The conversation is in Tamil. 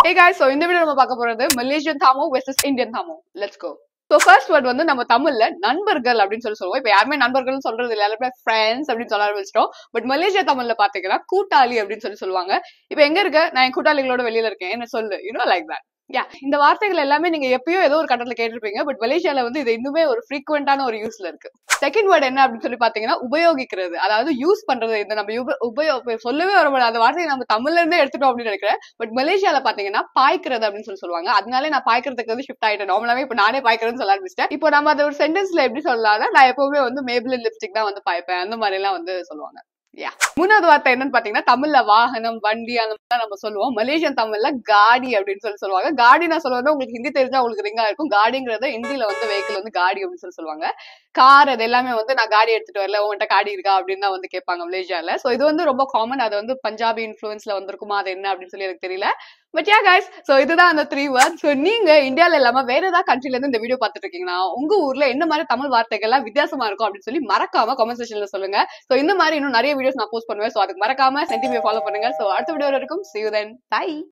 Hey guys, so இந்த வீடியோ நம்ம பார்க்க போறது மலேசியன் தாமோ வெர்சஸ் இந்தியன் தாமோ let's go so first word வந்து நம்ம தமிழ்ல நண்பர்கள் அப்படின்னு சொல்லி சொல்லுவோம் இப்போ யாருமே நண்பர்கள் சொல்றது இல்லை எல்லாருமே ஃப்ரெண்ட்ஸ் அப்படின்னு சொல்ல ஆரம்பிச்சிட்டோம் பட் மலேசியா தமிழ்ல பாத்தீங்கன்னா கூட்டாளி அப்படின்னு சொல்லி சொல்லுவாங்க இப்போ எங்க இருக்க நான் என் கூட்டாளிகளோட வெளியில இருக்கேன் என்ன சொல்லு யூனோ லைக் தட் யா இந்த வார்த்தைகள் எல்லாமே நீங்க எப்பயோ ஏதோ ஒரு கட்டத்துல கேட்டிருப்பீங்க பட் மலேசியால வந்து இது இன்னுமே ஒரு ஃப்ரீக்வெண்டான ஒரு யூஸ்ல இருக்கு செகண்ட் வேர்ட் என்ன அப்படின்னு சொல்லி பாத்தீங்கன்னா உபயோகிக்கிறது அதாவது யூஸ் பண்றது இந்த நம்ம உப- உபயோ சொல்லவே வர முடியாது அந்த வார்த்தையை நம்ம தமிழ்ல இருந்தே எடுத்துட்டோம் அப்படின்னு நினைக்கிறேன் பட் மலேசியால பாத்தீங்கன்னா பாய்க்கிறது அப்படின்னு சொல்லி சொல்லுவாங்க அதனால நான் பாய்க்கிறதுக்கு வந்து ஷிஃப்ட் ஆயிட்டேன் நார்மலாவே இப்ப நானே பாய்க்கிறேன்னு சொல்ல ஆரம்பிச்சிட்டேன் இப்போ நம்ம அதை ஒரு சென்டென்ஸ்ல எப்படி சொல்லலாம் நான் எப்பவுமே வந்து மேபிளின் லிப்ஸ்டிக் தான் வந்து பாய்ப்பேன் அந்த மாதிரி எல்லாம் வந்து சொல்லுவாங்க யா மூணாவது வார்த்தை என்னன்னு பாத்தீங்கன்னா தமிழ்ல வாகனம் வண்டி அந்த மாதிரி நம்ம சொல்லுவோம் மலேசியன் தமிழ்ல காடி அப்படின்னு சொல்லி சொல்லுவாங்க காடி நான் சொல்லுவது உங்களுக்கு ஹிந்தி தெரிஞ்சா உங்களுக்கு ரிங்கா இருக்கும் காடிங்கிறத ஹிந்தில வந்து வெஹிக்கிள் வந்து காடி அப்படின்னு சொல்லி சொல்லுவாங்க கார் அது எல்லாமே வந்து நான் காடி எடுத்துட்டு வரல உன்கிட்ட காடி இருக்கா அப்படின்னு தான் வந்து கேட்பாங்க மலேசியால சோ இது வந்து ரொம்ப காமன் அது வந்து பஞ்சாபி இன்ஃபுளுன்ஸ்ல வந்திருக்குமா அது என்ன அப்படின்னு சொல்லி எனக்கு தெரியல பட் யா கைஸ் சோ இதுதான் அந்த த்ரீ வேர்ட் சோ நீங்க இந்தியால இல்லாம வேற ஏதாவது கண்ட்ரில இருந்து இந்த வீடியோ பார்த்துட்டு இருக்கீங்கன்னா உங்க ஊர்ல என்ன மாதிரி தமிழ் வார்த்தைகள்லாம் வித்தியாசமா இருக்கும் அப்படின்னு சொல்லி மறக்காம கமெண்ட் செக்ஷன்ல சொல்லுங்க சோ இந்த மாதிரி இன்னும் நிறைய வீடியோஸ் நான் போஸ்ட் பண்ணுவேன் சோ அதுக்கு மறக்காம சென்டிமே ஃபாலோ பண்ணுங்க சோ அடுத்த வீடியோ இருக்கும் see you then bye